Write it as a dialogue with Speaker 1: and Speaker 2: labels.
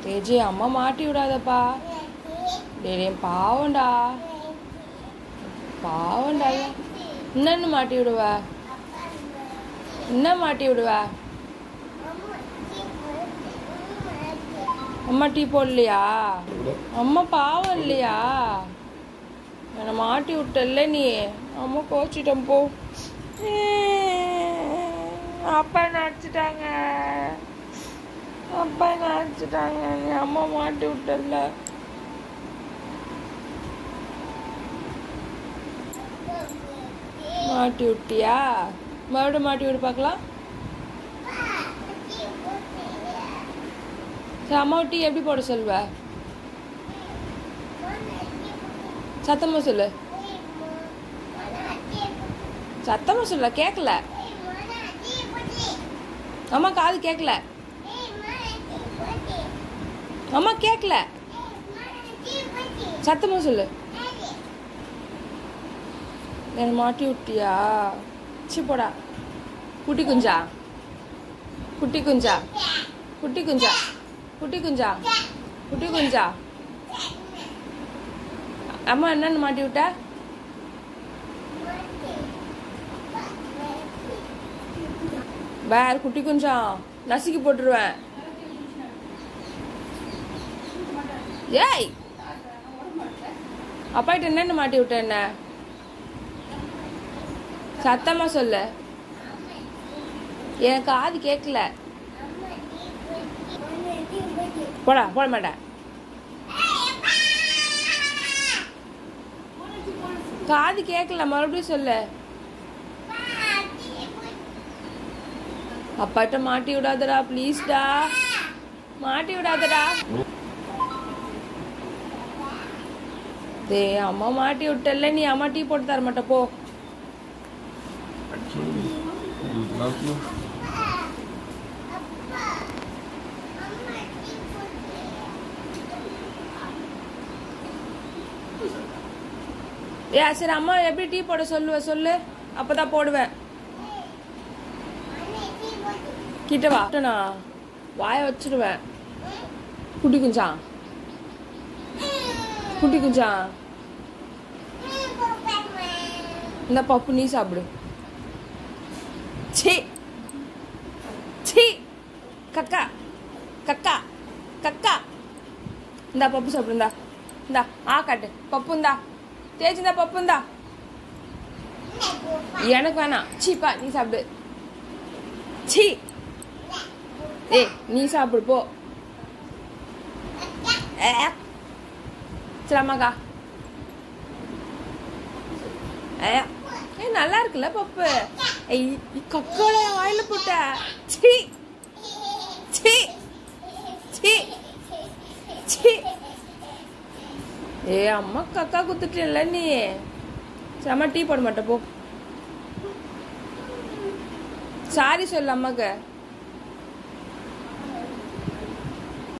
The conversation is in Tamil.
Speaker 1: தேஜி அம்மா மாட்டி விடாதப்பா டேய் டேய், பாவம்டா பாவம்டா என்னன்னு மாட்டி விடுவ என்ன மாட்டி விடுவ அம்மா டீ போடலையா அம்மா பாவம் இல்லையா என்னை மாட்டி விட்டல்ல நீ அம்மா கோச்சிட்டோம் போ அப்பா நடிச்சிட்டாங்க அப்பா நடிச்சிட்டாங்க நீ அம்மா மாட்டி விட்டல்ல மாட்டி விட்டியா மறுபடியும் மாட்டி விடு பார்க்கலாம் சரி அம்மா டீ எப்படி போட சொல்வ சத்தமா சொல்லு சத்தமா சொல்ல கேட்கல அம்மா காது கேட்கல அம்மா கேட்கல சத்தமா சொல்லு என்ன மாட்டி விட்டியா சி போடா குட்டி குஞ்சா குட்டி குஞ்சா குட்டி குஞ்சா குட்டி குஞ்சா குட்டி குஞ்சா அம்மா என்னன்னு மாட்டி விட்ட வேற குட்டி குஞ்சம் நசுக்கி போட்டுருவேன் ஏய் அப்பாட்ட என்னன்னு மாட்டி விட்ட என்ன சத்தமா சொல்லு எனக்கு காது கேட்கல போடா போட மாட்டேன் காது கேட்கல மறுபடியும் சொல்லு அப்பாட்ட மாட்டி விடாதடா ப்ளீஸ்டா மாட்டி விடாதடா டேய் அம்மா மாட்டி விட்டல நீ அம்மா டீ போட்டு தர மாட்ட போ
Speaker 2: Love you.
Speaker 1: ஏ சரி அம்மா எப்படி டீ போட சொல்லுவ சொல்லு அப்பதான் போடுவேன் கிட்ட வா கிட்டனா வாய வச்சிருவேன் குட்டி குஞ்சா குட்டி குஞ்சா இந்த பப்பு நீ சாப்பிடு சி சி கக்கா கக்கா கக்கா இந்தா பப்பு சாப்பிடு இந்தா இந்தா ஆ காட்டு பப்பு இந்தா தேய்ச்சி இந்தா பப்பு இந்தா எனக்கு வேணாம் சீப்பா நீ சாப்பிடு சி ஏய் நீ சாப்பிடு போ ஏ. சரி அம்மாக்கா ஏ ஏய், நல்லா இருக்குல்ல பப்பு ஐய் கக்கோட வாயில போட்ட சி சி சி சி ஏ அம்மா கக்கா குத்துட்டல நீ சரி, அம்மா டீ போட மாட்டே போ சாரி சொல்லு அம்மாக்கு